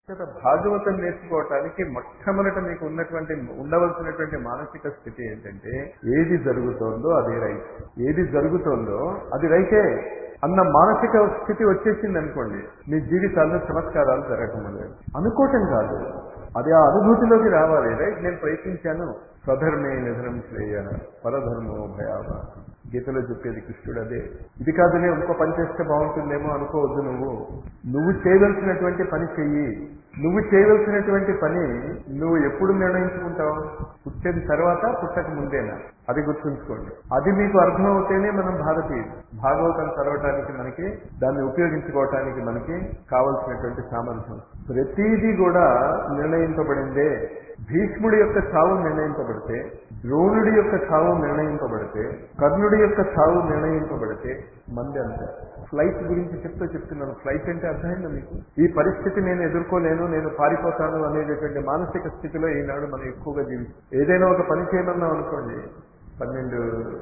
చేత భాగవతం నేర్చుకోవటానికి మొట్టమొదట మీకు ఉన్నటువంటి ఉండవలసినటువంటి మానసిక స్థితి ఏంటంటే ఏది జరుగుతోందో అది రైట్ ఏది జరుగుతోందో అది రైటే అన్న మానసిక స్థితి వచ్చేసింది అనుకోండి మీ జీవితాల్లో చమత్కారాలు జరగటం మొదలు అనుకోవటం కాదు అది ఆ అనుభూతిలోకి రావాలి రైట్ నేను ప్రయత్నించాను స్వధర్మే నిధనం శ్రేయ పరధర్మో భయావ గీతలో చెప్పేది కృష్ణుడు అదే ఇది కాదులే ఇంకో పని చేస్తే బాగుంటుందేమో అనుకోవద్దు నువ్వు నువ్వు చేయవలసినటువంటి పని చెయ్యి నువ్వు చేయవలసినటువంటి పని నువ్వు ఎప్పుడు నిర్ణయించుకుంటావు పుట్టిన తర్వాత పుట్టక ముందేనా అది గుర్తుంచుకోండి అది మీకు అర్థమవుతేనే మనం భారతీయులు భాగవతం చదవటానికి మనకి దాన్ని ఉపయోగించుకోవటానికి మనకి కావలసినటువంటి సామర్థ్యం ప్రతిదీ కూడా నిర్ణయింపబడిందే భీష్ముడి యొక్క చావు నిర్ణయింపబడితే ద్రోణుడి యొక్క చావు నిర్ణయింపబడితే కర్ణుడి యొక్క చావు నిర్ణయింపబడితే మంది అంతే ఫ్లైట్ గురించి చెప్తూ చెప్తున్నాను ఫ్లైట్ అంటే అర్థమైందా మీకు ఈ పరిస్థితి నేను ఎదుర్కోలేను నేను పారిపోతాను అనేటటువంటి మానసిక స్థితిలో ఈనాడు మనం ఎక్కువగా జీవిస్తాం ఏదైనా ఒక పని చేయమన్నాం అనుకోండి పన్నెండు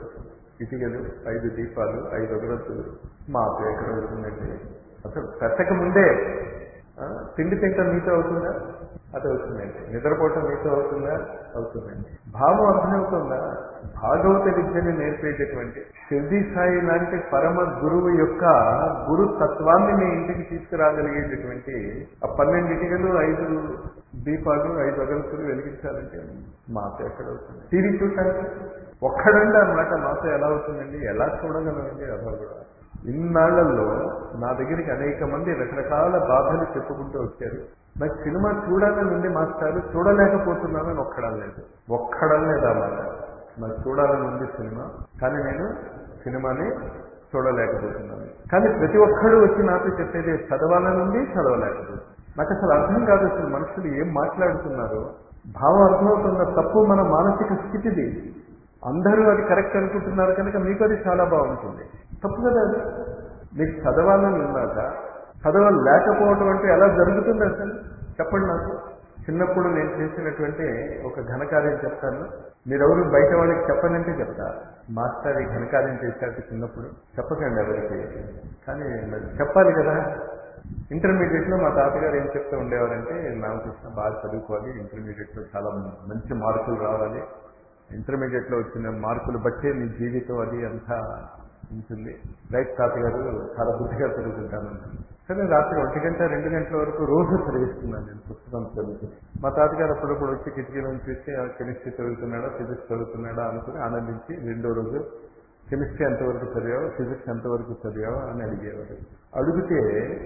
ఇటుకలు ఐదు దీపాలు ఐదు అగరత్తులు మాకు ఎక్కడ అవుతుందండి అసలు పెట్టక ముందే ఆ, తిండి తింటాం మీతో అవుతుందా అది అవుతుందండి నిద్రపోవటం మీతో అవుతుందా అవుతుందండి భావం అర్థమవుతుందా భాగవత విద్యను నేర్పేటటువంటి షిర్ది సాయి లాంటి పరమ గురువు యొక్క గురు తత్వాన్ని మీ ఇంటికి తీసుకురాగలిగేటటువంటి ఆ పన్నెండింటికలు ఐదు దీపాలు ఐదు అగలుతులు వెలిగించాలంటే మాతో ఎక్కడ అవుతుంది టీవీ చూడటానికి ఒక్కడండి అన్నమాట మాతో ఎలా అవుతుందండి ఎలా చూడగలమండి అలా కూడా ఇన్నాళ్లలో నా దగ్గరికి అనేక మంది రకరకాల బాధలు చెప్పుకుంటూ వచ్చారు నాకు సినిమా చూడాలని ఉంది మాస్టారు చూడలేకపోతున్నానని ఒక్కడం లేదు ఒక్కడం లేదు అన్నమాట నాకు చూడాలని ఉంది సినిమా కానీ నేను సినిమాని చూడలేకపోతున్నాను కానీ ప్రతి ఒక్కడు వచ్చి నాతో చెప్పేది చదవాలని ఉంది చదవలేకపోతుంది నాకు అసలు అర్థం కాదు అసలు మనుషులు ఏం మాట్లాడుతున్నారు భావం అర్థమవుతున్న తప్పు మన మానసిక స్థితిది అందరూ అది కరెక్ట్ అనుకుంటున్నారు కనుక మీకు అది చాలా బాగుంటుంది తప్పు కదా అది మీకు చదవాలని ఉన్నాక చదవలేకపోవటం అంటే ఎలా జరుగుతుంది అసలు చెప్పండి నాకు చిన్నప్పుడు నేను చేసినటువంటి ఒక ఘనకార్యం చెప్తాను మీరెవరు బయట వాళ్ళకి చెప్పనంటే చెప్తా మాస్టర్ ఈ ఘనకార్యం చేశారు చిన్నప్పుడు చెప్పకండి ఎవరికి కానీ మరి చెప్పాలి కదా ఇంటర్మీడియట్ లో మా తాతగారు ఏం చెప్తూ ఉండేవారంటే రామకృష్ణ బాగా చదువుకోవాలి ఇంటర్మీడియట్ లో చాలా మంచి మార్కులు రావాలి ఇంటర్మీడియట్ లో వచ్చిన మార్కులు బట్టే నీ జీవితం అది అంతా ఉంటుంది రైట్ తాతగారు చాలా బుద్ధిగా చదువుకుంటాను సరే రాత్రి ఒంటి గంట రెండు గంటల వరకు రోజు చదివిస్తున్నాను నేను పుస్తకం చదువుతూ మా తాతగారు అప్పుడప్పుడు వచ్చి కిటికీలో చూసి కెమిస్ట్రీ చదువుతున్నాడా ఫిజిక్స్ చదువుతున్నాడా అనుకుని ఆనందించి రెండో రోజు కెమిస్ట్రీ ఎంతవరకు చదివావు ఫిజిక్స్ ఎంతవరకు చదివావు అని అడిగేవారు అడిగితే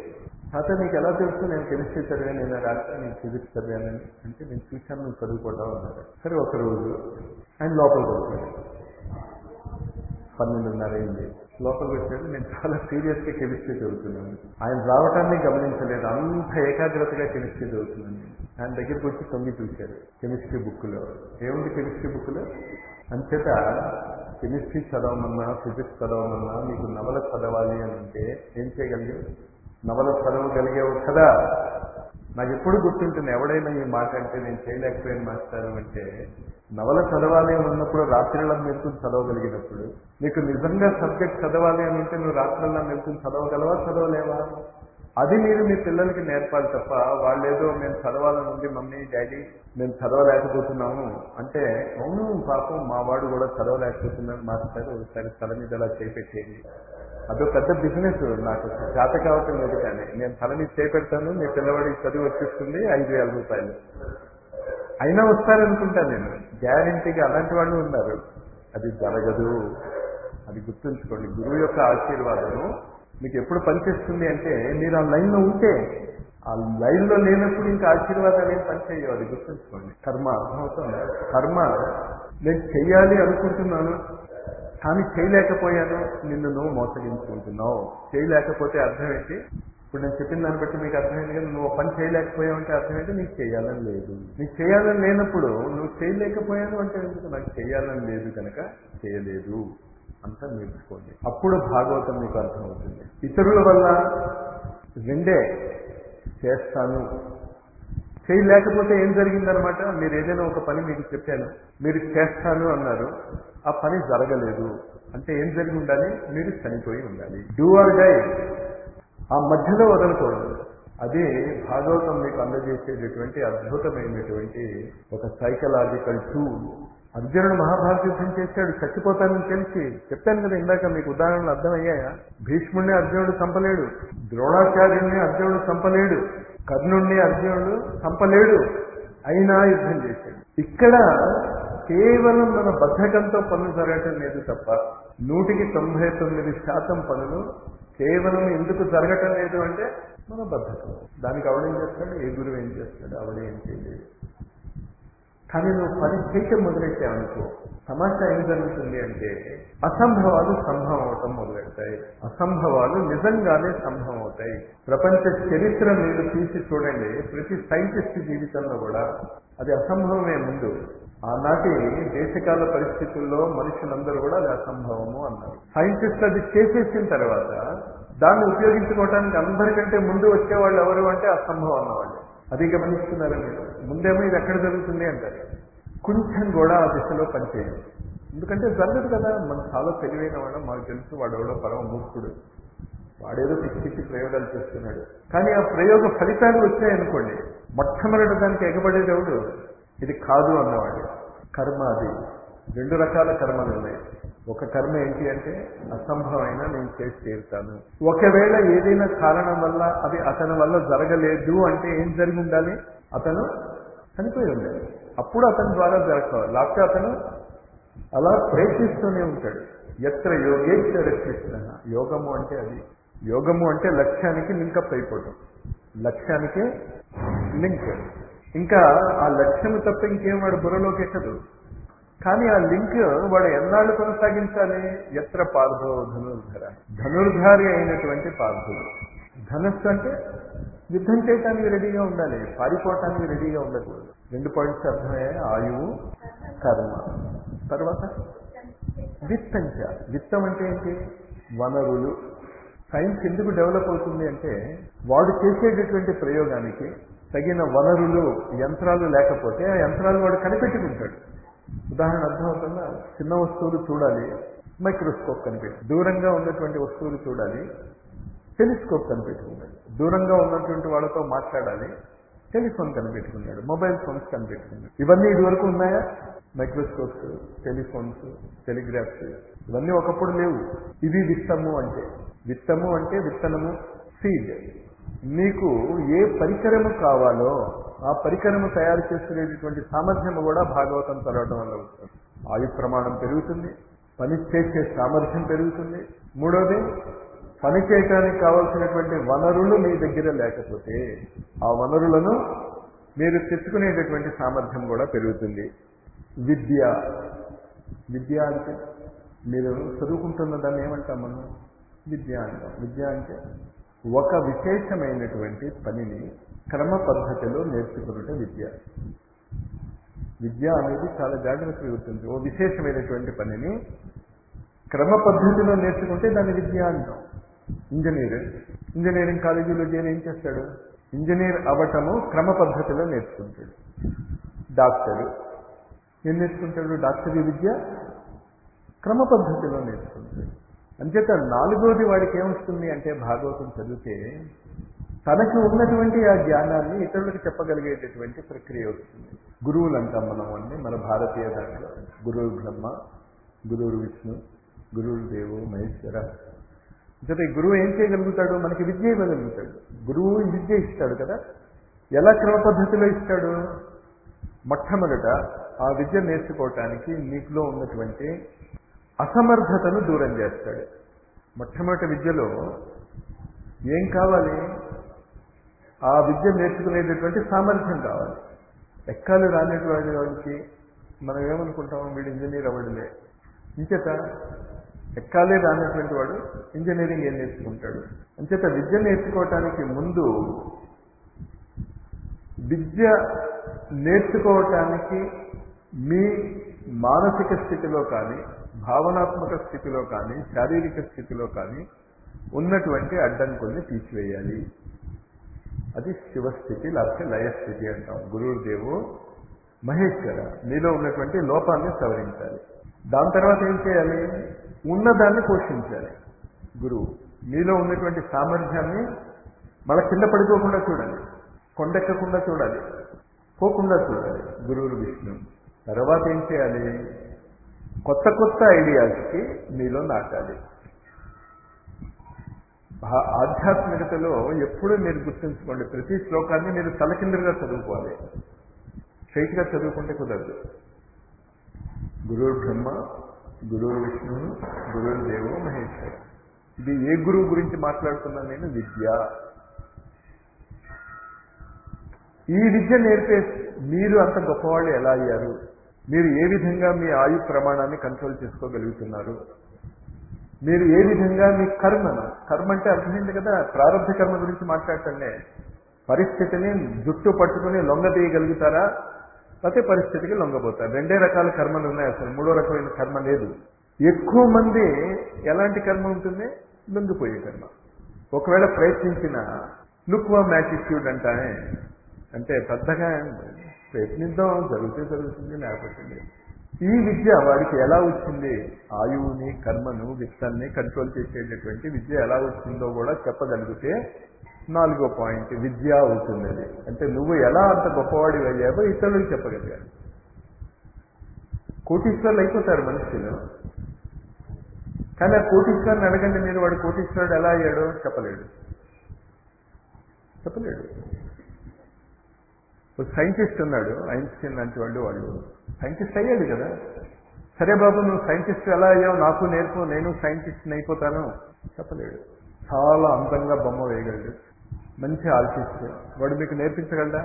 తాత నీకు ఎలా తెలుసు నేను కెమిస్ట్రీ చదివాను నేను రాత్రి నేను ఫిజిక్స్ చదివానని అంటే నేను చూశాను నువ్వు చదువుకోవడం అన్నారు సరే ఒక రోజు ఆయన లోపలికి వచ్చాడు పన్నెండున్నర అయింది లోపలికి వచ్చాడు నేను చాలా సీరియస్ గా కెమిస్ట్రీ చదువుతున్నాను ఆయన రావటాన్ని గమనించలేదు అంత ఏకాగ్రతగా కెమిస్ట్రీ చదువుతున్నాను ఆయన దగ్గరికి వచ్చి తొంగి చూశారు కెమిస్ట్రీ బుక్ లో ఏముంది కెమిస్ట్రీ బుక్ లో అంచేత కెమిస్ట్రీ చదవమన్నా ఫిజిక్స్ చదవమన్నా మీకు నవల చదవాలి అని అంటే ఏం చేయగలిగావు నవల చదవగలిగావు కదా నాకు ఎప్పుడు గుర్తుంటుంది ఎవడైనా ఈ మాట అంటే నేను చేయలేకపోయాను మాస్టారు అంటే నవల చదవాలి అని ఉన్నప్పుడు రాత్రిళ్ళ మెరుకుని చదవగలిగినప్పుడు నీకు నిజంగా సబ్జెక్ట్ చదవాలి అని ఉంటే నువ్వు రాత్రిళ్ళ మెరుకుని చదవగలవా చదవలేవా అది మీరు మీ పిల్లలకి నేర్పాలి తప్ప వాళ్ళు ఏదో మేము చదవాలని ఉంది మమ్మీ డాడీ మేము చదవలేకపోతున్నాము అంటే అవును పాపం మా వాడు కూడా చదవలేకపోతున్నాను మాస్టర్ ఒకసారి తల మీద అలా చేపెట్టేది అదో పెద్ద బిజినెస్ నాకు చేత కావటం లేదు కానీ నేను తల మీద చేపెడతాను మీ పిల్లవాడికి చదువు వచ్చేస్తుంది ఐదు వేల రూపాయలు అయినా వస్తారనుకుంటాను నేను గ్యారంటీగా అలాంటి వాళ్ళు ఉన్నారు అది జరగదు అది గుర్తుంచుకోండి గురువు యొక్క ఆశీర్వాదము మీకు ఎప్పుడు పనిచేస్తుంది అంటే మీరు ఆ లైన్లో ఉంటే ఆ లైన్లో లేనప్పుడు ఇంకా ఆశీర్వాదాలు ఏం పనిచేయవు అది గుర్తుంచుకోండి కర్మ అర్థమవుతుంది కర్మ నేను చెయ్యాలి అనుకుంటున్నాను కానీ చేయలేకపోయాను నిన్ను నువ్వు మోసగించుకుంటున్నావు చేయలేకపోతే అర్థం ఏంటి ఇప్పుడు నేను చెప్పిన దాన్ని బట్టి మీకు అర్థమైంది కదా నువ్వు పని చేయలేకపోయావు అంటే అర్థం ఏంటి నీకు చేయాలని లేదు నీకు చేయాలని లేనప్పుడు నువ్వు చేయలేకపోయాను అంటే ఎందుకు నాకు చేయాలని లేదు కనుక చేయలేదు అంతా నేర్చుకోండి అప్పుడు భాగవతం మీకు అర్థమవుతుంది ఇతరుల వల్ల రెండే చేస్తాను చేయలేకపోతే ఏం జరిగిందనమాట మీరు ఏదైనా ఒక పని మీకు చెప్పాను మీరు చేస్తాను అన్నారు ఆ పని జరగలేదు అంటే ఏం జరిగి ఉండాలి మీరు చనిపోయి ఉండాలి డూ ఆర్ డై ఆ మధ్యలో వదలకూడదు అదే భాగవతం మీకు అందజేసేటటువంటి అద్భుతమైనటువంటి ఒక సైకలాజికల్ టూల్ అర్జునుడు మహాభారత యుద్ధం చేశాడు చచ్చిపోతానని తెలిసి చెప్పాను కదా ఇందాక మీకు ఉదాహరణలు అర్థమయ్యాయా భీష్ముడిని అర్జునుడు చంపలేడు ద్రోణాచార్యుడిని అర్జునుడు చంపలేడు కర్ణుణ్ణి అర్జునుడు చంపలేడు అయినా యుద్ధం చేశాడు ఇక్కడ కేవలం మన బద్ధకంతో పనులు జరగటం లేదు తప్ప నూటికి తొంభై తొమ్మిది శాతం పనులు కేవలం ఎందుకు జరగటం లేదు అంటే మన బద్ధకం దానికి ఆవిడేం చేస్తాడు ఏ గురువు ఏం చేస్తాడు ఆవిడ ఏం చేయలేదు కానీ నువ్వు పని చేయటం మొదలెట్టావనుకో తమాషా ఏం జరుగుతుంది అంటే అసంభవాలు సంభవం అవటం మొదలెడతాయి అసంభవాలు నిజంగానే సంభవం అవుతాయి ప్రపంచ చరిత్ర మీరు తీసి చూడండి ప్రతి సైంటిస్ట్ జీవితంలో కూడా అది అసంభవమే ముందు ఆనాటి దేశకాల పరిస్థితుల్లో మనుషులందరూ కూడా అది అసంభవము అన్నారు సైంటిస్ట్ అది చేసేసిన తర్వాత దాన్ని ఉపయోగించుకోవడానికి అందరికంటే ముందు వచ్చేవాళ్ళు ఎవరు అంటే అసంభవం అన్నవాళ్ళు అది గమనిస్తున్నారా మీరు ముందేమో ఇది ఎక్కడ జరుగుతుంది అంటారు కొంచెం కూడా ఆ దిశలో పనిచేయదు ఎందుకంటే జరగదు కదా మనం చాలా తెలివైన వాడు మాకు తెలుసు వాడు ఎవడో పరమ మూర్ఖుడు వాడేదో పిచ్చి పిచ్చి ప్రయోగాలు చేస్తున్నాడు కానీ ఆ ప్రయోగ ఫలితాలు వచ్చాయనుకోండి మొట్టమొదటి దానికి ఎగబడేది ఎవడు ఇది కాదు అన్నవాడు కర్మ అది రెండు రకాల కర్మలు ఉన్నాయి ఒక కర్మ ఏంటి అంటే అసంభవమైన నేను చేసి తీరుతాను ఒకవేళ ఏదైనా కారణం వల్ల అది అతని వల్ల జరగలేదు అంటే ఏం జరిగి ఉండాలి అతను చనిపోయి ఉండాలి అప్పుడు అతని ద్వారా జరగవాలి లేకపోతే అతను అలా ప్రయత్నిస్తూనే ఉంటాడు ఎత్ర యోగేశ్వర కృష్ణ యోగము అంటే అది యోగము అంటే లక్ష్యానికి లింకప్ అయిపోవడం లక్ష్యానికే లింక్ ఇంకా ఆ లక్ష్యము తప్ప ఇంకేం వాడు బుర్రలోకి ఎక్కదు కానీ ఆ లింక్ వాడు ఎన్నాళ్ళు కొనసాగించాలి ఎత్ర పార్థో ధనుర్ధర ధనుర్ధారి అయినటువంటి పార్థుడు ధనస్సు అంటే యుద్ధం చేయటానికి రెడీగా ఉండాలి పారిపోవటానికి రెడీగా ఉండకూడదు రెండు పాయింట్స్ అర్థమయ్యాయి ఆయువు కర్మ తర్వాత విత్తంచ విత్తం అంటే ఏంటి వనరులు సైన్స్ ఎందుకు డెవలప్ అవుతుంది అంటే వాడు చేసేటటువంటి ప్రయోగానికి తగిన వనరులు యంత్రాలు లేకపోతే ఆ యంత్రాలు వాడు కనిపెట్టుకుంటాడు ఉదాహరణ అర్థమవుతుందా చిన్న వస్తువులు చూడాలి మైక్రోస్కోప్ కనిపెట్టి దూరంగా ఉన్నటువంటి వస్తువులు చూడాలి టెలిస్కోప్ కనిపెట్టుకున్నాడు దూరంగా ఉన్నటువంటి వాళ్ళతో మాట్లాడాలి టెలిఫోన్ కనిపెట్టుకున్నాడు మొబైల్ ఫోన్స్ కనిపెట్టుకున్నాడు ఇవన్నీ ఇదివరకు ఉన్నాయా మైక్రోస్కోప్స్ టెలిఫోన్స్ టెలిగ్రాఫ్స్ ఇవన్నీ ఒకప్పుడు లేవు ఇది విత్తము అంటే విత్తము అంటే విత్తనము సీడ్ మీకు ఏ పరికరము కావాలో ఆ పరికరము తయారు చేసుకునేటటువంటి సామర్థ్యము కూడా భాగవతం చదవడం వల్ల వస్తుంది ఆయు ప్రమాణం పెరుగుతుంది పని చేసే సామర్థ్యం పెరుగుతుంది మూడోది పని చేయటానికి కావలసినటువంటి వనరులు మీ దగ్గర లేకపోతే ఆ వనరులను మీరు తెచ్చుకునేటటువంటి సామర్థ్యం కూడా పెరుగుతుంది విద్య విద్య అంటే మీరు చదువుకుంటున్న దాన్ని ఏమంటాం మనం విద్య అంటాం విద్య అంటే ఒక విశేషమైనటువంటి పనిని క్రమ పద్ధతిలో నేర్చుకున్నట విద్య విద్య అనేది చాలా జాగ్రత్త పెరుగుతుంది ఓ విశేషమైనటువంటి పనిని క్రమ పద్ధతిలో నేర్చుకుంటే దాన్ని విద్య అంటాం ఇంజనీర్ ఇంజనీరింగ్ కాలేజీలో చేరి ఏం చేస్తాడు ఇంజనీర్ అవ్వటము క్రమ పద్ధతిలో నేర్చుకుంటాడు డాక్టరు ఏం నేర్చుకుంటాడు డాక్టరీ విద్య క్రమ పద్ధతిలో నేర్చుకుంటాడు అంచేత నాలుగోది వాడికి ఏమొస్తుంది అంటే భాగవతం చదివితే తనకు ఉన్నటువంటి ఆ జ్ఞానాన్ని ఇతరులకు చెప్పగలిగేటటువంటి ప్రక్రియ వస్తుంది గురువులు అంటాం మనం అన్ని మన భారతీయ దాంట్లో గురువు బ్రహ్మ గురువు విష్ణు గురువు దేవు మహేశ్వర అంటే గురువు ఏం చేయగలుగుతాడు మనకి విద్య ఇవ్వగలుగుతాడు గురువు విద్య ఇస్తాడు కదా ఎలా క్రమ పద్ధతిలో ఇస్తాడు మొట్టమొదట ఆ విద్య నేర్చుకోవటానికి నీకులో ఉన్నటువంటి అసమర్థతను దూరం చేస్తాడు మొట్టమొదటి విద్యలో ఏం కావాలి ఆ విద్య నేర్చుకునేటటువంటి సామర్థ్యం కావాలి ఎక్కాలు రానటువంటి వాడికి మనం ఏమనుకుంటాం వీడు ఇంజనీర్ అవ్వడలే ఇంచేత ఎక్కాలే రానటువంటి వాడు ఇంజనీరింగ్ ఏం నేర్చుకుంటాడు అంచేత విద్య నేర్చుకోవటానికి ముందు విద్య నేర్చుకోవటానికి మీ మానసిక స్థితిలో కానీ భావనాత్మక స్థితిలో కానీ శారీరక స్థితిలో కానీ ఉన్నటువంటి అడ్డంకుల్ని తీసివేయాలి అది శివస్థితి లేకపోతే లయస్థితి అంటాం గురువుదేవు మహేశ్వర మీలో ఉన్నటువంటి లోపాన్ని సవరించాలి దాని తర్వాత ఏం చేయాలి ఉన్నదాన్ని పోషించాలి గురువు మీలో ఉన్నటువంటి సామర్థ్యాన్ని మళ్ళీ కింద పడిపోకుండా చూడాలి కొండెక్కకుండా చూడాలి పోకుండా చూడాలి గురువులు విష్ణు తర్వాత ఏం చేయాలి కొత్త కొత్త ఐడియాస్కి మీలో నాటాలి ఆ- ఆధ్యాత్మికతలో ఎప్పుడూ మీరు గుర్తుంచుకోండి ప్రతి శ్లోకాన్ని మీరు తలకిందులుగా చదువుకోవాలి స్ట్రైట్గా చదువుకుంటే కుదరదు గురువు బ్రహ్మ గురువు విష్ణు గురువు దేవో మహేశ్వర ఇది ఏ గురువు గురించి మాట్లాడుతున్నాను నేను విద్య ఈ విద్య నేర్పే మీరు అంత గొప్పవాళ్ళు ఎలా అయ్యారు మీరు ఏ విధంగా మీ ఆయు ప్రమాణాన్ని కంట్రోల్ చేసుకోగలుగుతున్నారు మీరు ఏ విధంగా మీ కర్మను కర్మ అంటే అర్థమైంది కదా ప్రారంభ కర్మ గురించి మాట్లాడటంలే పరిస్థితిని జుట్టు పట్టుకుని లొంగ తీయగలుగుతారా లేకపోతే పరిస్థితికి లొంగబోతారు రెండే రకాల కర్మలు ఉన్నాయి అసలు మూడో రకమైన కర్మ లేదు ఎక్కువ మంది ఎలాంటి కర్మ ఉంటుంది లొంగిపోయే కర్మ ఒకవేళ ప్రయత్నించిన లుక్వా మ్యాటిట్యూడ్ అంటానే అంటే పెద్దగా ప్రయత్నిద్దాం జరిగితే జరుగుతుంది లేకపోతే లేదు. ఈ విద్య వాడికి ఎలా వచ్చింది ఆయువుని కర్మను విత్తాన్ని కంట్రోల్ చేసేటటువంటి విద్య ఎలా వచ్చిందో కూడా చెప్పగలిగితే నాలుగో పాయింట్ విద్య అవుతుంది అది అంటే నువ్వు ఎలా అంత గొప్పవాడి అయ్యావో ఇతరులకు చెప్పగలిగారు కోటీశ్వరులు అయిపోతారు మనుషులు కానీ ఆ కోటీశ్వరుని అడగండి మీరు వాడు కోటీశ్వరుడు ఎలా అయ్యాడో చెప్పలేడు చెప్పలేడు ఒక సైంటిస్ట్ ఉన్నాడు ఐన్స్టీన్ లాంటి వాళ్ళు వాళ్ళు సైంటిస్ట్ అయ్యాడు కదా సరే బాబు నువ్వు సైంటిస్ట్ ఎలా అయ్యావు నాకు నేర్పు నేను సైంటిస్ట్ అయిపోతాను చెప్పలేడు చాలా అందంగా బొమ్మ వేయగలడు మంచి ఆర్టిస్ట్ వాడు మీకు నేర్పించగలడా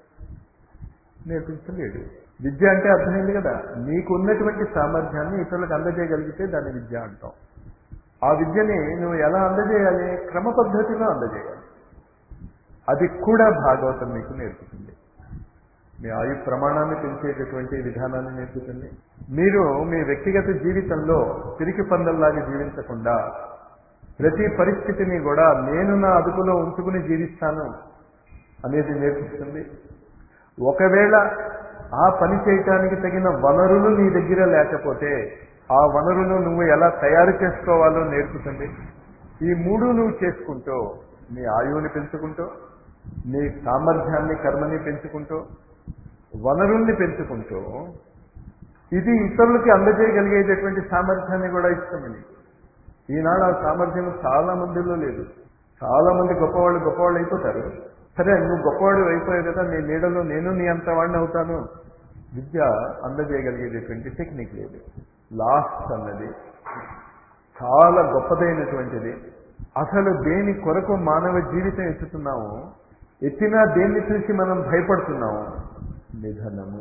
నేర్పించలేడు విద్య అంటే అర్థమైంది కదా నీకు ఉన్నటువంటి సామర్థ్యాన్ని ఇతరులకు అందజేయగలిగితే దాన్ని విద్య అంటాం ఆ విద్యని నువ్వు ఎలా అందజేయాలి క్రమ పద్ధతిలో అందజేయాలి అది కూడా భాగవతం మీకు నేర్పుతుంది మీ ఆయు ప్రమాణాన్ని పెంచేటటువంటి విధానాన్ని నేర్పుతుంది మీరు మీ వ్యక్తిగత జీవితంలో పిరికి పందల్లాగా జీవించకుండా ప్రతి పరిస్థితిని కూడా నేను నా అదుపులో ఉంచుకుని జీవిస్తాను అనేది నేర్పిస్తుంది ఒకవేళ ఆ పని చేయటానికి తగిన వనరులు నీ దగ్గర లేకపోతే ఆ వనరులు నువ్వు ఎలా తయారు చేసుకోవాలో నేర్పుతుంది ఈ మూడు నువ్వు చేసుకుంటూ నీ ఆయువుని పెంచుకుంటూ నీ సామర్థ్యాన్ని కర్మని పెంచుకుంటూ వనరుల్ని పెంచుకుంటూ ఇది ఇతరులకి అందజేయగలిగేటటువంటి సామర్థ్యాన్ని కూడా ఇస్తుంది నీకు ఈనాడు ఆ సామర్థ్యం చాలా మందిలో లేదు చాలా మంది గొప్పవాళ్ళు గొప్పవాళ్ళు అయిపోతారు సరే నువ్వు గొప్పవాడు అయిపోయావు కదా నీ నీడలో నేను నీ అంత వాడిని అవుతాను విద్య అందజేయగలిగేటటువంటి టెక్నిక్ లేదు లాస్ట్ అన్నది చాలా గొప్పదైనటువంటిది అసలు దేని కొరకు మానవ జీవితం ఎత్తుతున్నాము ఎత్తినా దేన్ని చూసి మనం భయపడుతున్నాము నిధనము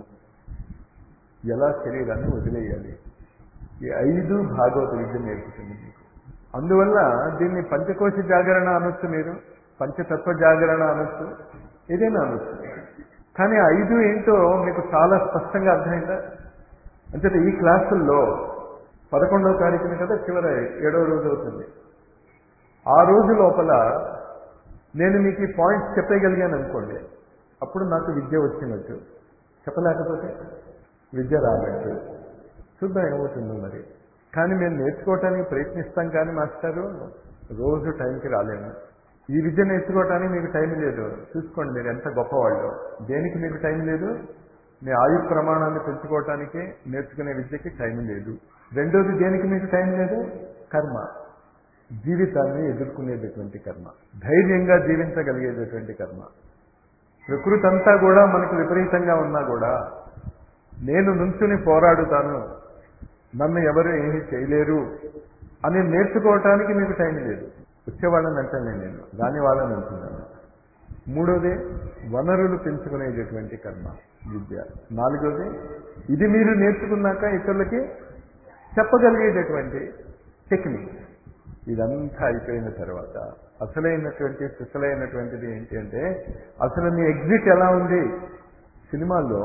ఎలా శరీరాన్ని వదిలేయాలి ఈ ఐదు భాగవత విద్య నేర్పుతుంది మీకు అందువల్ల దీన్ని పంచకోశ జాగరణ అనొచ్చు మీరు పంచతత్వ జాగరణ అనొచ్చు ఏదైనా అనొచ్చు కానీ ఆ ఐదు ఏంటో మీకు చాలా స్పష్టంగా అర్థమైందా అంటే ఈ క్లాసుల్లో పదకొండవ తారీఖున కదా చివర ఏడవ రోజు అవుతుంది ఆ రోజు లోపల నేను మీకు ఈ పాయింట్స్ చెప్పగలిగాను అనుకోండి అప్పుడు నాకు విద్య వచ్చినట్టు చెప్పలేకపోతే విద్య రానట్టు చూద్దాం ఏమవుతుందో మరి కానీ మేము నేర్చుకోవటానికి ప్రయత్నిస్తాం కానీ మాస్టారు రోజు టైంకి రాలేము ఈ విద్య నేర్చుకోవటానికి మీకు టైం లేదు చూసుకోండి మీరు ఎంత గొప్పవాళ్ళు దేనికి మీకు టైం లేదు మీ ఆయు ప్రమాణాన్ని పెంచుకోవటానికి నేర్చుకునే విద్యకి టైం లేదు రెండోది దేనికి మీకు టైం లేదు కర్మ జీవితాన్ని ఎదుర్కొనేటటువంటి కర్మ ధైర్యంగా జీవించగలిగేటటువంటి కర్మ ప్రకృతి అంతా కూడా మనకు విపరీతంగా ఉన్నా కూడా నేను నుంచుని పోరాడుతాను నన్ను ఎవరు ఏమీ చేయలేరు అని నేర్చుకోవటానికి మీకు టైం లేదు వచ్చేవాళ్ళని అంటాను నేను రాని వాళ్ళని అంటున్నాను మూడోది వనరులు పెంచుకునేటటువంటి కర్మ విద్య నాలుగోది ఇది మీరు నేర్చుకున్నాక ఇతరులకి చెప్పగలిగేటటువంటి టెక్నిక్ ఇదంతా అయిపోయిన తర్వాత అసలైనటువంటి సిసలైనటువంటిది ఏంటి అంటే అసలు మీ ఎగ్జిట్ ఎలా ఉంది సినిమాల్లో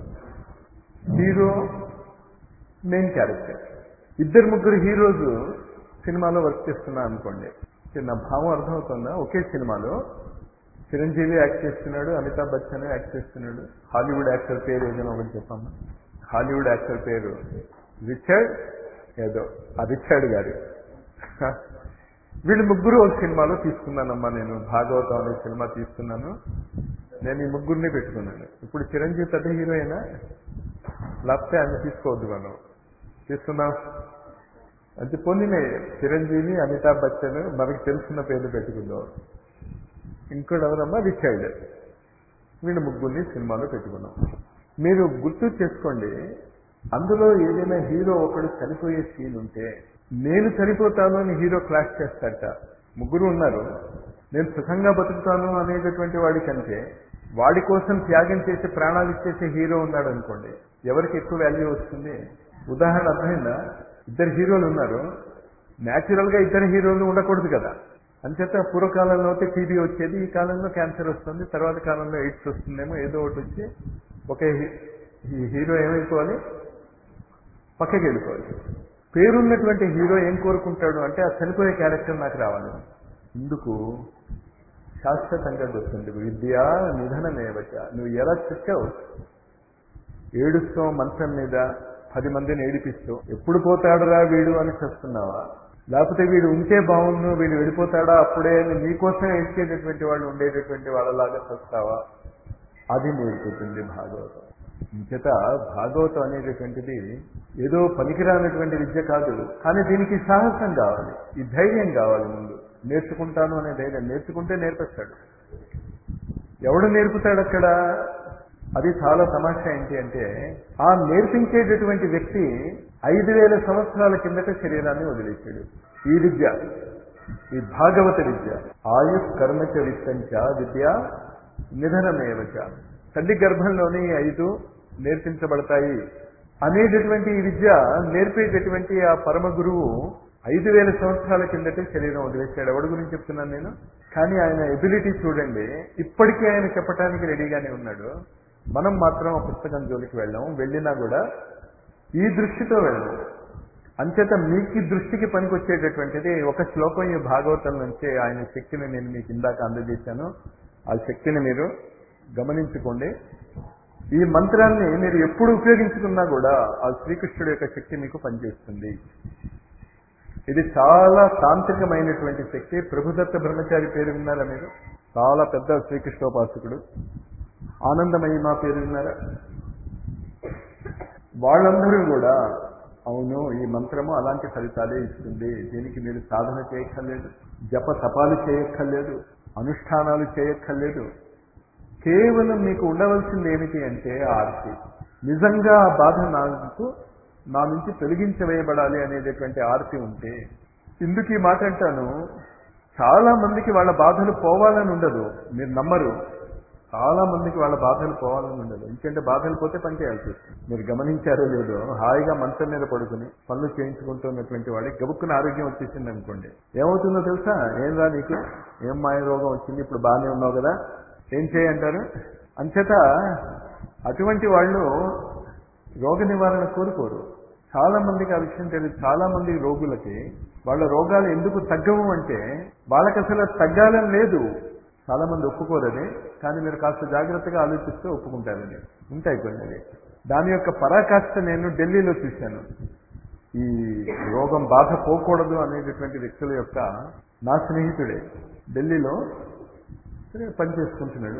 హీరో మెయిన్ క్యారెక్టర్ ఇద్దరు ముగ్గురు హీరోస్ సినిమాలో వర్క్ చేస్తున్నా అనుకోండి చిన్న భావం అర్థమవుతుందా ఒకే సినిమాలో చిరంజీవి యాక్ట్ చేస్తున్నాడు అమితాబ్ బచ్చన్ యాక్ట్ చేస్తున్నాడు హాలీవుడ్ యాక్టర్ పేరు ఏదైనా ఒకటి చెప్పమ్మా హాలీవుడ్ యాక్టర్ పేరు రిచర్డ్ ఏదో ఆ రిచర్డ్ గారు వీళ్ళు ముగ్గురు ఒక సినిమాలో తీసుకున్నానమ్మా నేను భాగవతం అనే సినిమా తీసుకున్నాను నేను ఈ ముగ్గురిని పెట్టుకున్నాను ఇప్పుడు చిరంజీవి పెద్ద హీరోయినా లేకపోతే ఆయన తీసుకోవద్దు మనం తీసుకుందాం అంటే పొందినే చిరంజీవి అమితాబ్ బచ్చన్ మనకి తెలుసున్న పేర్లు పెట్టుకుందాం ఇంకోటి ఎవరమ్మా రిచర్డ్ వీళ్ళు ముగ్గురిని సినిమాలో పెట్టుకున్నాం మీరు గుర్తు చేసుకోండి అందులో ఏదైనా హీరో ఒకడు చనిపోయే సీన్ ఉంటే నేను చనిపోతాను అని హీరో క్లాష్ చేస్తాడట ముగ్గురు ఉన్నారు నేను సుఖంగా బతుకుతాను అనేటటువంటి వాడికంటే వాడి కోసం త్యాగం చేసి ప్రాణాలు ఇచ్చేసే హీరో ఉన్నాడు అనుకోండి ఎవరికి ఎక్కువ వాల్యూ వస్తుంది ఉదాహరణ అర్థమైందా ఇద్దరు హీరోలు ఉన్నారు న్యాచురల్ గా ఇద్దరు హీరోలు ఉండకూడదు కదా అంచేత పూర్వకాలంలో అయితే టీబీ వచ్చేది ఈ కాలంలో క్యాన్సర్ వస్తుంది తర్వాత కాలంలో ఎయిడ్స్ వస్తుందేమో ఏదో ఒకటి వచ్చి ఒకే హీ- ఈ హీరో ఏమైపోవాలి పక్కకి వెళ్ళిపోవాలి పేరున్నటువంటి హీరో ఏం కోరుకుంటాడు అంటే ఆ చనిపోయే క్యారెక్టర్ నాకు రావాలి ఇందుకు శాశ్వతంగా గుర్తుంది విద్య నిధనమేవచ నువ్వు ఎలా చచ్చావు ఏడుస్తూ మంచం మీద పది మందిని ఏడిపిస్తూ ఎప్పుడు పోతాడురా వీడు అని చేస్తున్నావా లేకపోతే వీడు ఉంటే బాగుండు వీడు వెళ్ళిపోతాడా అప్పుడే అని నీకోసం ఏడ్చేటటువంటి వాళ్ళు ఉండేటటువంటి వాళ్ళలాగా చస్తావా అది నేర్పుతుంది భాగవతం ఇంచేత భాగవతం అనేటటువంటిది ఏదో పనికిరానటువంటి విద్య కాదు కానీ దీనికి సాహసం కావాలి ఈ ధైర్యం కావాలి ముందు నేర్చుకుంటాను అనే ధైర్యం నేర్చుకుంటే నేర్పిస్తాడు ఎవడు నేర్పుతాడు అక్కడ అది చాలా తమాషా ఏంటి అంటే ఆ నేర్పించేటటువంటి వ్యక్తి ఐదు వేల సంవత్సరాల కిందట శరీరాన్ని వదిలేశాడు ఈ విద్య ఈ భాగవత విద్య ఆయుష్ కర్మచ విత్తంచ విద్య నిధనమేవచ తల్లి గర్భంలోని ఈ ఐదు నేర్పించబడతాయి అనేటటువంటి ఈ విద్య నేర్పేటటువంటి ఆ పరమ గురువు ఐదు వేల సంవత్సరాల కిందటే శరీరం వదిలేశాడు ఎవడి గురించి చెప్తున్నాను నేను కానీ ఆయన ఎబిలిటీ చూడండి ఇప్పటికీ ఆయన చెప్పడానికి రెడీగానే ఉన్నాడు మనం మాత్రం ఆ పుస్తకం జోలికి వెళ్ళాం వెళ్ళినా కూడా ఈ దృష్టితో వెళ్ళాం అంచేత మీకు ఈ దృష్టికి పనికొచ్చేటటువంటిది ఒక శ్లోకం ఈ భాగవతం నుంచే ఆయన శక్తిని నేను మీకు ఇందాక అందజేశాను ఆ శక్తిని మీరు గమనించుకోండి ఈ మంత్రాన్ని మీరు ఎప్పుడు ఉపయోగించుకున్నా కూడా ఆ శ్రీకృష్ణుడి యొక్క శక్తి మీకు పనిచేస్తుంది ఇది చాలా తాంత్రికమైనటువంటి శక్తి ప్రభుదత్త బ్రహ్మచారి పేరు విన్నారా మీరు చాలా పెద్ద శ్రీకృష్ణోపాసకుడు ఆనందమయి మా పేరు విన్నారా వాళ్ళందరూ కూడా అవును ఈ మంత్రము అలాంటి ఫలితాలే ఇస్తుంది దీనికి మీరు సాధన చేయక్కర్లేదు జప తపాలు చేయక్కర్లేదు అనుష్ఠానాలు చేయక్కర్లేదు కేవలం మీకు ఉండవలసింది ఏమిటి అంటే ఆర్తి నిజంగా ఆ బాధ నాకు నా నుంచి తొలగించవేయబడాలి అనేటటువంటి ఆర్తి ఉంటే ఇందుకు ఈ మాట అంటాను చాలా మందికి వాళ్ళ బాధలు పోవాలని ఉండదు మీరు నమ్మరు చాలా మందికి వాళ్ళ బాధలు పోవాలని ఉండదు ఎందుకంటే బాధలు పోతే పని చేయాల్సి వస్తుంది మీరు గమనించారో లేదో హాయిగా మంచం మీద పడుకుని పనులు చేయించుకుంటున్నటువంటి వాడికి గబుక్కున ఆరోగ్యం వచ్చేసింది అనుకోండి ఏమవుతుందో తెలుసా ఏం రా నీకు ఏం మాయ రోగం వచ్చింది ఇప్పుడు బాగానే ఉన్నావు కదా ఏం చేయంటారు అంచేత అటువంటి వాళ్ళు రోగ నివారణ కోరుకోరు చాలా మందికి ఆ విషయం తెలియదు చాలా మంది రోగులకి వాళ్ళ రోగాలు ఎందుకు తగ్గవు అంటే వాళ్ళకి అసలు తగ్గాలని లేదు చాలా మంది ఒప్పుకోరని కానీ మీరు కాస్త జాగ్రత్తగా ఆలోచిస్తే ఒప్పుకుంటారని ఉంటాయి కొన్ని దాని యొక్క పరాకాష్ట నేను ఢిల్లీలో చూశాను ఈ రోగం బాధ పోకూడదు అనేటటువంటి వ్యక్తుల యొక్క నా స్నేహితుడే ఢిల్లీలో సరే పని చేసుకుంటున్నాడు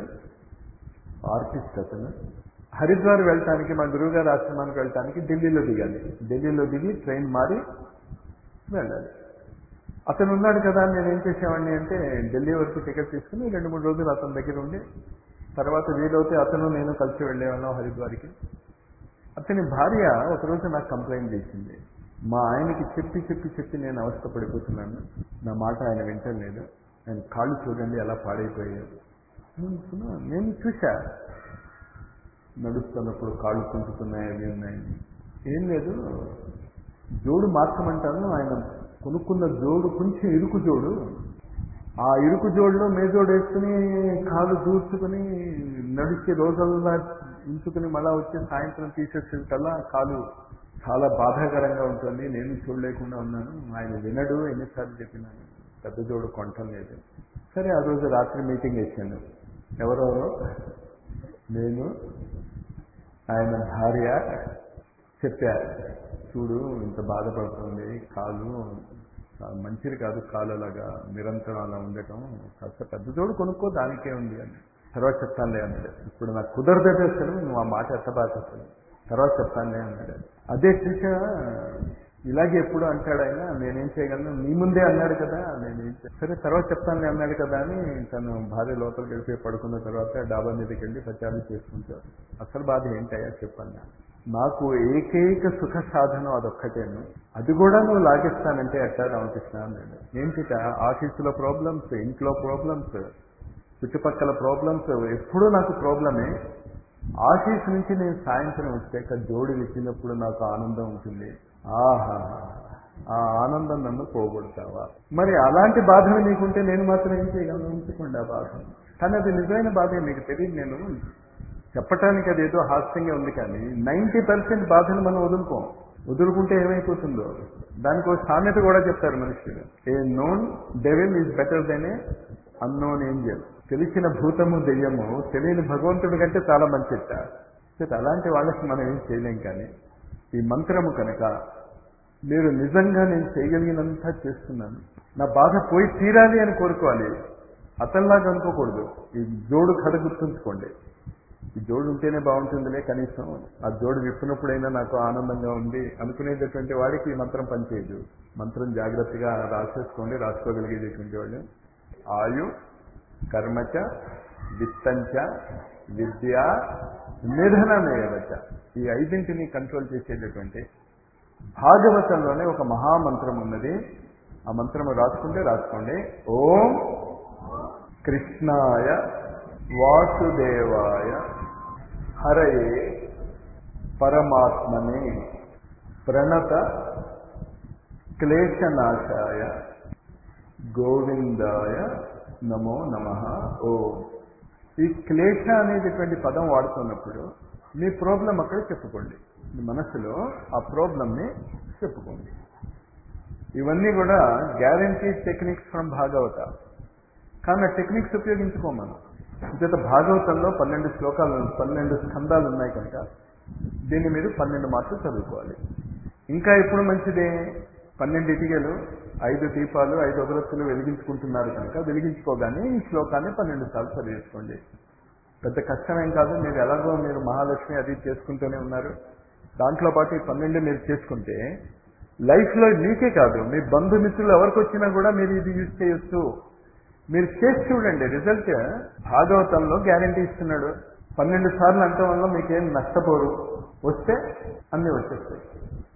ఆర్టిస్ట్ అతను హరిద్వార్ వెళ్ళటానికి మా గురువుగారి ఆశ్రమానికి వెళ్ళటానికి ఢిల్లీలో దిగాలి ఢిల్లీలో దిగి ట్రైన్ మారి వెళ్ళాలి అతను ఉన్నాడు కదా అని నేను ఏం చేసేవాడిని అంటే ఢిల్లీ వరకు టికెట్ తీసుకుని రెండు మూడు రోజులు అతని దగ్గర ఉండి తర్వాత వీలవుతే అతను నేను కలిసి వెళ్ళేవాళ్ళం హరిద్వార్కి అతని భార్య ఒకరోజు నాకు కంప్లైంట్ చేసింది మా ఆయనకి చెప్పి చెప్పి చెప్పి నేను అవస్థ పడిపోతున్నాను నా మాట ఆయన వింటలేదు ఆయన కాళ్ళు చూడండి ఎలా పాడైపోయాడు నేను అనుకున్నా, నేను చూశా నడుస్తున్నప్పుడు కాళ్ళు కుంటున్నాయి అవి ఉన్నాయి ఏం లేదు జోడు మార్చమంటాను ఆయన కొనుక్కున్న జోడు కొంచెం ఇరుకు జోడు ఆ ఇరుకు జోడులో మేజోడు వేసుకుని కాలు దూర్చుకుని నడిచి రోజల్లా ఉంచుకుని మళ్ళా వచ్చి సాయంత్రం తీసేసే కల్లా కాలు చాలా బాధాకరంగా ఉంటుంది నేను చూడలేకుండా ఉన్నాను ఆయన వినడు ఎన్నిసార్లు చెప్పినాను పెద్ద జోడు కొంటం లేదు సరే ఆ రోజు రాత్రి మీటింగ్ వేసాను ఎవరెవరో నేను ఆయన భార్య చెప్పా చూడు ఇంత బాధపడుతుంది కాలు చాలా మంచిది కాదు కాలులాగా నిరంతరం అలా ఉండటం కాస్త పెద్ద జోడు కొనుక్కో దానికే ఉంది అని తర్వాత చెప్తానులే అన్నాడు ఇప్పుడు నాకు కుదరదే అసలు నువ్వు ఆ మాట ఎత్తబాక అసలు తర్వాత చెప్తానులే అన్నాడు అదే చూసా ఇలాగే ఎప్పుడు అంటాడు ఆయన నేనేం చేయగలను నీ ముందే అన్నాడు కదా నేనేం చే- సరే తర్వాత చెప్తానులే అన్నాడు కదా అని తను భార్య లోపలికి వెళ్ళిపోయి పడుకున్న తర్వాత డాబా మీదకి వెళ్ళి ప్రచారం చేసుకుంటారు అసలు బాధ ఏంటయ్యా చెప్పన్నా నాకు ఏకైక సుఖ సాధనం అదొక్కటేను అది కూడా నువ్వు లాగిస్తానంటే ఎట్టా రామకృష్ణ అన్నాడు ఏంటిట ఆఫీసులో ప్రాబ్లమ్స్ ఇంట్లో ప్రాబ్లమ్స్ చుట్టుపక్కల ప్రాబ్లమ్స్ ఎప్పుడూ నాకు ప్రాబ్లమే ఆఫీస్ నుంచి నేను సాయంత్రం వచ్చాక జోడి ఇచ్చినప్పుడు నాకు ఆనందం ఉంటుంది ఆహా ఆ ఆనందం నన్ను పోగొడతావా మరి అలాంటి బాధలు నీకుంటే నేను మాత్రం ఏం చేయగలను ఉంచుకోండి ఆ బాధ కానీ అది నిజమైన బాధే మీకు తెలియదు నేను చెప్పటానికి అది ఏదో హాస్యంగా ఉంది కానీ నైంటీ పర్సెంట్ బాధను మనం వదులుకోం వదులుకుంటే ఏమైపోతుందో దానికి ఒక సామెత కూడా చెప్తారు మనుషులు a known devil is better than a unknown angel తెలిసిన భూతము దెయ్యము తెలియని భగవంతుడి కంటే చాలా మంచిట అయితే అలాంటి వాళ్ళకి మనం ఏం చేయలేం కానీ ఈ మంత్రము కనుక మీరు నిజంగా నేను చేయగలిగినంత చేస్తున్నాను నా బాధ పోయి తీరాలి అని కోరుకోవాలి అతనిలాగా అనుకోకూడదు ఈ జోడు కథ గుర్తుంచుకోండి ఈ జోడు ఉంటేనే బాగుంటుందిలే కనీసం ఆ జోడు విప్పినప్పుడైనా నాకు ఆనందంగా ఉంది అనుకునేటటువంటి వాడికి ఈ మంత్రం పనిచేయదు మంత్రం జాగ్రత్తగా రాసేసుకోండి రాసుకోగలిగేటటువంటి వాళ్ళు ఆయు కర్మచ విత్తంచ విద్య నిధనమేవచ ఈ ఐదింటిని కంట్రోల్ చేసేటటువంటి భాగవతంలోనే ఒక మహామంత్రం ఉన్నది ఆ మంత్రము రాసుకుంటే రాసుకోండి ఓం కృష్ణాయ వాసుదేవాయ హరయే పరమాత్మనే ప్రణత క్లేశనాశాయ గోవిందాయ నమో నమ ఓ ఈ క్లేశ అనేటటువంటి పదం వాడుతున్నప్పుడు మీ ప్రాబ్లం అక్కడ చెప్పుకోండి మీ మనసులో ఆ ప్రాబ్లంని చెప్పుకోండి ఇవన్నీ కూడా గ్యారంటీ టెక్నిక్స్ ఫ్రమ్ భాగవత కానీ ఆ టెక్నిక్స్ ఉపయోగించుకోమను ఇంత భాగవతంలో పన్నెండు శ్లోకాలు పన్నెండు స్కందాలు ఉన్నాయి కనుక దీన్ని మీరు పన్నెండు మార్కులు చదువుకోవాలి ఇంకా ఎప్పుడు మంచిదే పన్నెండు ఇటికలు ఐదు దీపాలు ఐదు అగరత్తులు వెలిగించుకుంటున్నారు కనుక వెలిగించుకోగానే ఈ శ్లోకాన్ని పన్నెండు సార్లు చదివేసుకోండి పెద్ద కష్టమేం కాదు మీరు ఎలాగో మీరు మహాలక్ష్మి అది చేసుకుంటూనే ఉన్నారు దాంట్లో పాటు ఈ పన్నెండు మీరు చేసుకుంటే లైఫ్లో మీకే కాదు మీ బంధుమిత్రులు ఎవరికి వచ్చినా కూడా మీరు ఇది యూజ్ చేయొచ్చు మీరు చేసి చూడండి రిజల్ట్ భాగవతంలో గ్యారంటీ ఇస్తున్నాడు పన్నెండు సార్లు అంటం వల్ల మీకేం నష్టపోరు వస్తే అన్నీ వచ్చేస్తాయి